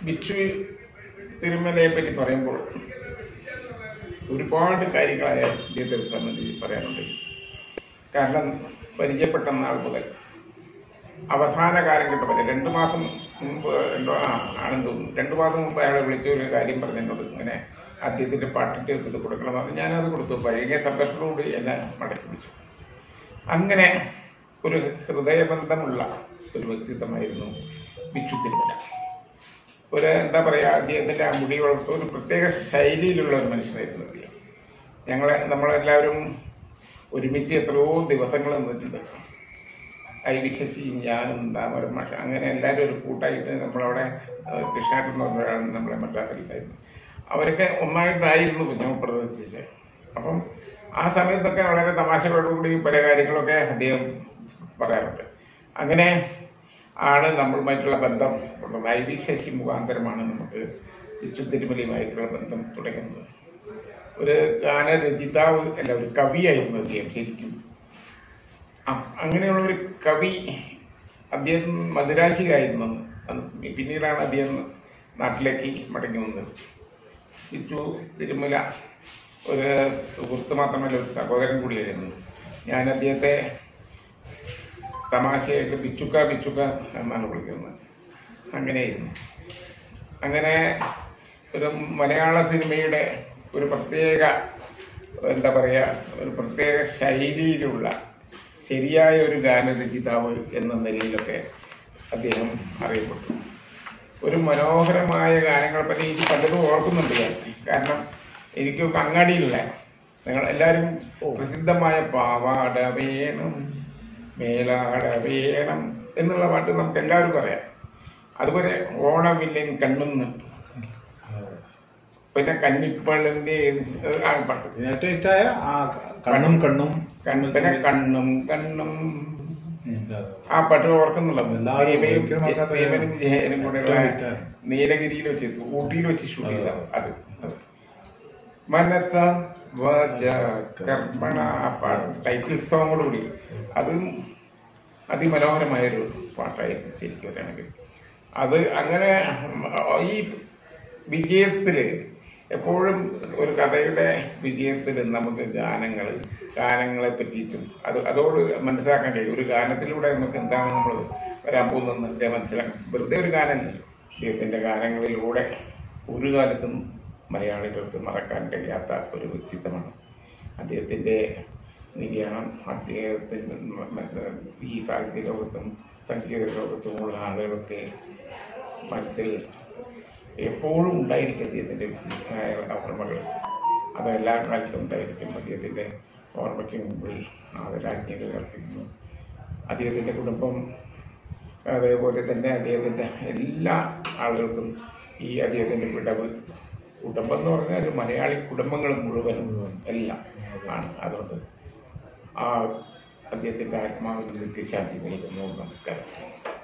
ബിച്ചു തിരുമലയെ പറ്റി പറയുമ്പോൾ ഒരുപാട് കാര്യങ്ങളായ ഇദ്ദേഹത്തെ സംബന്ധിച്ച് പറയാനുണ്ട് കാരണം പരിചയപ്പെട്ട നാൾ മുതൽ അവസാന കാലഘട്ടം വരെ രണ്ടു മാസം മുമ്പ് രണ്ടോ ആ ആണെന്ന് തോന്നുന്നു രണ്ടു മാസം മുമ്പ് അയാളെ വിളിച്ച ഒരു കാര്യം പറഞ്ഞെന്നോട് ഇങ്ങനെ അദ്ദേഹത്തിന്റെ പാട്ടിട്ട് ഇത് കൊടുക്കണമെന്ന് പറഞ്ഞു ഞാനത് കൊടുത്തു പഴകിയ സന്തോഷത്തോടുകൂടി എന്നെ മടക്കി പിടിച്ചു അങ്ങനെ ഒരു ഹൃദയബന്ധമുള്ള ഒരു വ്യക്തിത്വമായിരുന്നു ബിച്ചു തിരുമല ഒരു എന്താ പറയുക അദ്ദേഹത്തിന്റെ ആ മുടി വളർത്ത ഒരു പ്രത്യേക ശൈലിയിലുള്ള ഒരു മനുഷ്യനായിരുന്നു അദ്ദേഹം ഞങ്ങളെ നമ്മളെല്ലാവരും ഒരുമിച്ച് എത്രയോ ദിവസങ്ങൾ നിന്നിട്ടുണ്ട് ഐ വിശ്വസിയും ഞാനും താമരം മാഷ അങ്ങനെ എല്ലാവരും ഒരു കൂട്ടായിട്ട് നമ്മളവിടെ ഏഹ്, കൃഷ്ണാട്ടൻ എന്ന് പറഞ്ഞ ഒരാളാണ് നമ്മളെ മദ്രാസിലുണ്ടായിരുന്നു അവരൊക്കെ ഒന്നായിട്ടായിരുന്നു ഞങ്ങൾ പ്രദർശിച്ചത് അപ്പം ആ സമയത്തൊക്കെ വളരെ തമാശകളോടുകൂടി പല കാര്യങ്ങളൊക്കെ അദ്ദേഹം പറയാറുണ്ട് അങ്ങനെ ആണ് നമ്മളുമായിട്ടുള്ള ബന്ധം ഉള്ളത് ഐ വി ശശി മുഖാന്തരമാണ് നമുക്ക് പിച്ചു തിരുമലയുമായിട്ടുള്ള ബന്ധം തുടങ്ങുന്നത് ഒരു ഗാനരചിതാവ് അല്ല ഒരു കവിയായിരുന്നു അദ്ദേഹം ശരിക്കും ആ, അങ്ങനെയുള്ള ഒരു കവി അദ്ദേഹം മദുരാശിയിലായിരുന്നു അന്ന്. അന്ന് പിന്നീടാണ് അദ്ദേഹം നാട്ടിലേക്ക് മടങ്ങി വന്നത് പിച്ചു തിരുമല ഒരു സുഹൃത്ത് മാത്രമല്ല ഒരു സഹോദരൻ കൂടിയായിരുന്നു ഞാൻ അദ്ദേഹത്തെ തമാശയായിട്ട് ബിച്ചുക്ക ബിച്ചുക്ക എന്നാണ് വിളിക്കുന്നത് അങ്ങനെയായിരുന്നു അങ്ങനെ ഒരു മലയാള സിനിമയുടെ ഒരു പ്രത്യേക എന്താ പറയുക ഒരു പ്രത്യേക ശൈലിയിലുള്ള ശരിയായ ഒരു ഗാനരചിതാവ് എന്ന നിലയിലൊക്കെ അദ്ദേഹം അറിയപ്പെട്ടു ഒരു മനോഹരമായ ഗാനങ്ങളെ പറ്റി എനിക്ക് പലതും ഓർക്കുന്നുണ്ട് ഞാൻ കാരണം എനിക്ക് അങ്ങാടിയില്ല നിങ്ങൾ എല്ലാവരും പ്രസിദ്ധമായ പാവാട വേണം മേലാട വേണം എന്നുള്ള പാട്ട് നമുക്ക് എല്ലാവർക്കും അറിയാം അതുപോലെ ഓണവില്ലൻ കണ്ണുന്ന് പിന്നെ കന്നിപ്പള്ളിന്റെ ആ പാട്ട് ഏറ്റവും ഹിറ്റായ ആ കണ്ണും കണ്ണും കണ്ണ് പിന്നെ കണ്ണും കണ്ണും ഉം, അതെ. ആ പാട്ട് ഓർക്കുന്നുള്ളൂ എല്ലാവരും സീമയും ഒരിക്കലും മറക്കാത്ത സീമനും ജയനും കൂടെയുള്ള ഏറ്റവും ഹിറ്റാണ്. നീലഗിരിയിൽ വെച്ച് ഊട്ടിയിൽ വെച്ച് ഷൂട്ട് ചെയ്ത അത് അത്. മനസ്സ വാച കർമ്മണ ആ പാട്ട് ടൈറ്റിൽ സോങ്ങോട് കൂടി അത് അതിമനോഹരമായൊരു പാട്ടായിരുന്നു ശരിക്കും പറയുകയാണെങ്കിൽ അത് അങ്ങനെ ഈ വിജയത്തില് എപ്പോഴും ഒരു കഥയുടെ വിജയത്തിൽ നമുക്ക് ഗാനങ്ങൾ ഗാനങ്ങളെ പറ്റിയിട്ടും അത് അതോട് മനസ്സിലാക്കാൻ കഴിയും ഒരു ഗാനത്തിലൂടെ നമുക്ക് എന്താണ് നമ്മൾ വരാൻ പോകുന്നതെന്നൊക്കെ മനസ്സിലാക്കാൻ വെറുതെ ഒരു ഗാനമല്ലല്ലോ അദ്ദേഹത്തിൻ്റെ ഗാനങ്ങളിലൂടെ ഒരു കാലത്തും മലയാളികൾക്ക് മറക്കാൻ കഴിയാത്ത ഒരു വ്യക്തിത്വമാണ് അദ്ദേഹത്തിൻ്റെ നിര്യാണം അദ്ദേഹത്തിൻ്റെ മ- മ- ഈ സാഹിത്യ ലോകത്തും സംഗീത ലോകത്തുമുള്ള ആളുകൾക്ക് മനസ്സിൽ എപ്പോഴും ഉണ്ടായിരിക്കും അദ്ദേഹത്തിൻ്റെ ആയ ഓർമ്മകൾ അത് എല്ലാ കാലത്തും ഉണ്ടായിരിക്കും അദ്ദേഹത്തിൻ്റെ ഓർമ്മയ്ക്ക് മുമ്പിൽ ആദരാജ്ഞകൾ അർപ്പിക്കുന്നു അദ്ദേഹത്തിൻ്റെ കുടുംബം അതേപോലെ തന്നെ അദ്ദേഹത്തിൻ്റെ എല്ലാ ആളുകൾക്കും ഈ അദ്ദേഹത്തിൻ്റെ വിടവ് കുടുംബം എന്ന് പറഞ്ഞാൽ ഒരു മലയാളി കുടുംബങ്ങൾ മുഴുവനും എല്ലാം ആണ് അതുകൊണ്ട് ആ അദ്ദേഹത്തിൻ്റെ ആത്മാവിന് നിത്യശാന്തി നൽകുന്നു നമസ്കാരം